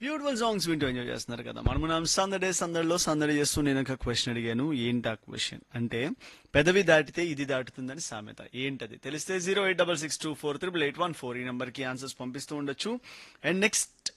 beautiful songs వింటూ enjoy చేస్తున్నారు కదా మనం మనం సందడే సందడిలో సందడి చేస్తూ నేను ఒక క్వశ్చన్ అడిగాను ఏంటి ఆ క్వశ్చన్ అంటే పెదవి దాటితే ఇది దాటుతుందని సామెత ఏంటది తెలిస్తే zero eight double six two four triple eight one four ఈ నెంబర్ కి ఆన్సర్స్ పంపిస్తూ ఉండొచ్చు and next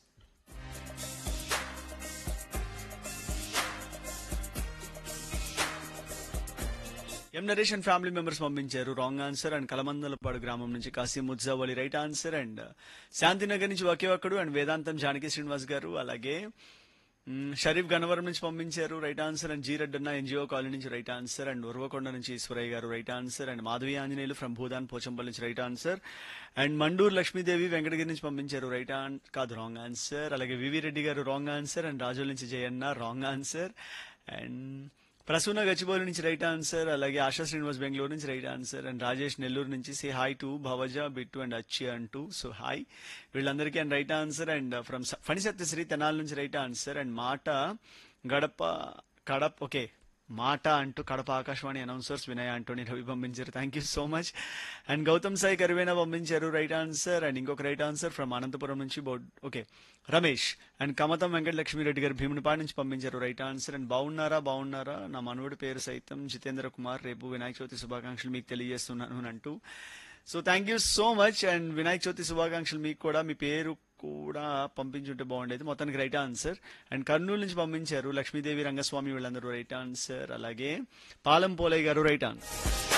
M Naresh and family members పంపించారు రాంగ్ ఆన్సర్ అండ్ కలమందలపాడు గ్రామం నుంచి Kasim Mujjavali right answer and Shantinagar నుంచి ఒకే ఒక్కడు అండ్ వేదాంతం జానకి శ్రీనివాస్ గారు అలాగే మ్, షరీఫ్ గన్నవరం నుంచి పంపించారు right answer and G Reddanna NGO colony నుంచి రైట్ ఆన్సర్ అండ్ ఉర్వకొండ నుంచి Eswaraiah garu right answer and Madhavi Anjaneyulu from Bhoodan Pochampally నుంచి right answer and Manduru Lakshmidevi Venkatagiri నుంచి పంపించారు రైట్ ఆన్ కాదు రాంగ్ ఆన్సర్ అలాగే VV Reddy garu wrong answer and Rajula నుంచి Jayanna wrong answer and Prasuna Gachibowli నుంచి రైట్ ఆన్సర్ అలాగే ఆశా శ్రీనివాస్ బెంగళూరు నుంచి right answer and Rajesh Nellore నుంచి సే hi to Bhavaja Bittu and Achchi అంటూ సో హాయ్ వీళ్ళందరికీ and right answer and from Phani Satyasri Tenali నుంచి రైట్ ఆన్సర్ అండ్ మాట గడప కడప ఓకే మాట అంటూ కడప ఆకాశవాణి అనౌన్సర్స్ వినయ్ అంటోని రవి పంపించారు thank you so much and Gautam Sai Karivena పంపించారు రైట్ ఆన్సర్ అండ్ ఇంకొక రైట్ ఆన్సర్ ఫ్రమ్ అనంతపురం నుంచి board okay Ramesh and Kamatam Venkata Lakshmireddy garu Bhimunipadu నుంచి పంపించారు రైట్ ఆన్సర్ అండ్ బాగున్నారా బాగున్నారా నా మనవడి పేరు సైతం జితేంద్ర కుమార్ రేపు వినాయక చవితి శుభాకాంక్షలు మీకు తెలియజేస్తున్నాను అని అంటూ so thank you so much and Vinayaka Chavithi శుభాకాంక్షలు మీకు కూడా మీ పేరు కూడా పంపించుంటే బాగుండేది మొత్తానికి రైట్ ఆన్సర్ అండ్ కర్నూలు నుంచి పంపించారు లక్ష్మీదేవి రంగస్వామి వీళ్ళందరూ రైట్ ఆన్సర్ అలాగే పాలం పోలయ్య గారు రైట్ ఆన్సర్